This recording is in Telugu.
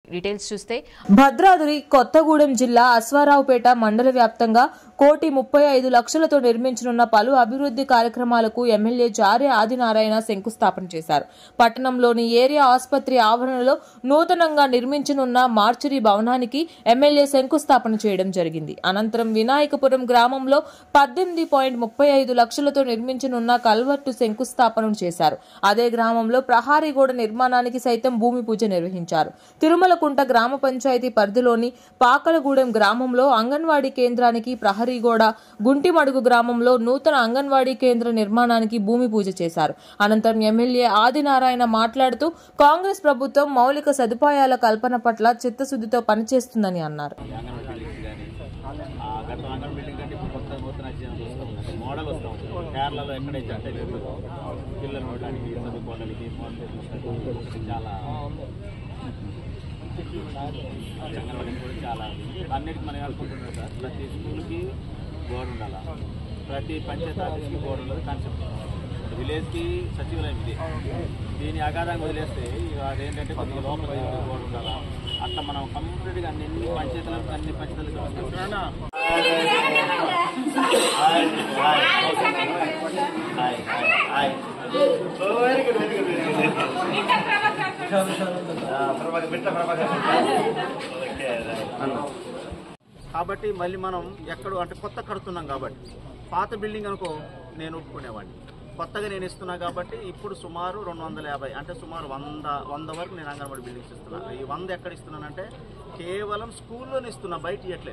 డీటెయిల్స్ చూస్తే భద్రాద్రి కొత్తగూడెం జిల్లా అశ్వారావుపేట మండల వ్యాప్తంగా కోటి ముప్పై ఐదు లక్షలతో నిర్మించనున్న పలు అభివృద్ధి కార్యక్రమాలకు ఎమ్మెల్యే జారే ఆదినారాయణ శంకుస్థాపన చేశారు పట్టణంలోని ఏరియా ఆసుపత్రి ఆవరణలో నూతనంగా నిర్మించనున్న మార్చురీ భవనానికి ఎమ్మెల్యే శంకుస్థాపన చేయడం జరిగింది అనంతరం వినాయకపురం గ్రామంలో పద్దెనిమిది పాయింట్ ముప్పై ఐదు లక్షలతో నిర్మించనున్న కల్వర్టు శంకుస్థాపన చేశారు అదే గ్రామంలో ప్రహారీ గోడ నిర్మాణానికి సైతం భూమి పూజ నిర్వహించారు తిరుమలకుంట గ్రామ పంచాయతీ పరిధిలోని పాకలగూడెం గ్రామంలో అంగన్వాడీ కేంద్రానికి ప్రహరీ గోడ గుంటిమడుగు గ్రామంలో నూతన అంగన్వాడీ కేంద్ర నిర్మాణానికి భూమి పూజ చేశారు అనంతరం ఎమ్మెల్యే ఆదినారాయణ మాట్లాడుతూ కాంగ్రెస్ ప్రభుత్వం మౌలిక సదుపాయాల కల్పన పట్ల చిత్తశుద్ధితో పనిచేస్తుందని అన్నారు అంగన్వాడీ బిల్డింగ్స్ కానీ ఆ గత అంగన్వాడీ బిల్డింగ్ కంటే ఇప్పుడు కొత్త నూతన వచ్చిన వస్తుంది మోడల్ వస్తాం కేరళలో ఎక్కడైతే అంటే లేదు పిల్లలు ఉండడానికి చదువుకోవడానికి మోడల్ చాలా అంగన్వాడీ కూడా చాలా అన్నిటికీ మనం అనుకుంటున్నాం సార్ ప్రతి స్కూల్కి బోర్డు ఉండాలి ప్రతి పంచాయతీ ఆఫీస్కి బోర్డు ఉండదు కాన్సెప్ట్ విలేజ్కి సచివాలయం ఇది దీని అగాధంగా వదిలేస్తే ఇక అదేంటంటే కొద్దిగా లోపల బోర్డు ఉండాలా అట్లా మనం కంప్లీట్గా అన్ని ఎన్ని పంచాయతీలకు అన్ని పంచాయతీలకు వెరీ గుడ్ వెరీ గుడ్ కాబట్టి మళ్ళీ మనం ఎక్కడ అంటే కొత్త కడుతున్నాం కాబట్టి పాత బిల్డింగ్ అనుకో నేను ఒప్పుకునేవాడిని కొత్తగా నేను ఇస్తున్నా కాబట్టి ఇప్పుడు సుమారు రెండు వందల యాభై అంటే సుమారు వంద వంద వరకు నేను అంగన్వాడీ బిల్డింగ్స్ ఇస్తున్నాను ఈ వంద ఎక్కడ ఇస్తున్నానంటే కేవలం స్కూల్లోనే ఇస్తున్నా బయట ఇవ్వట్లేదు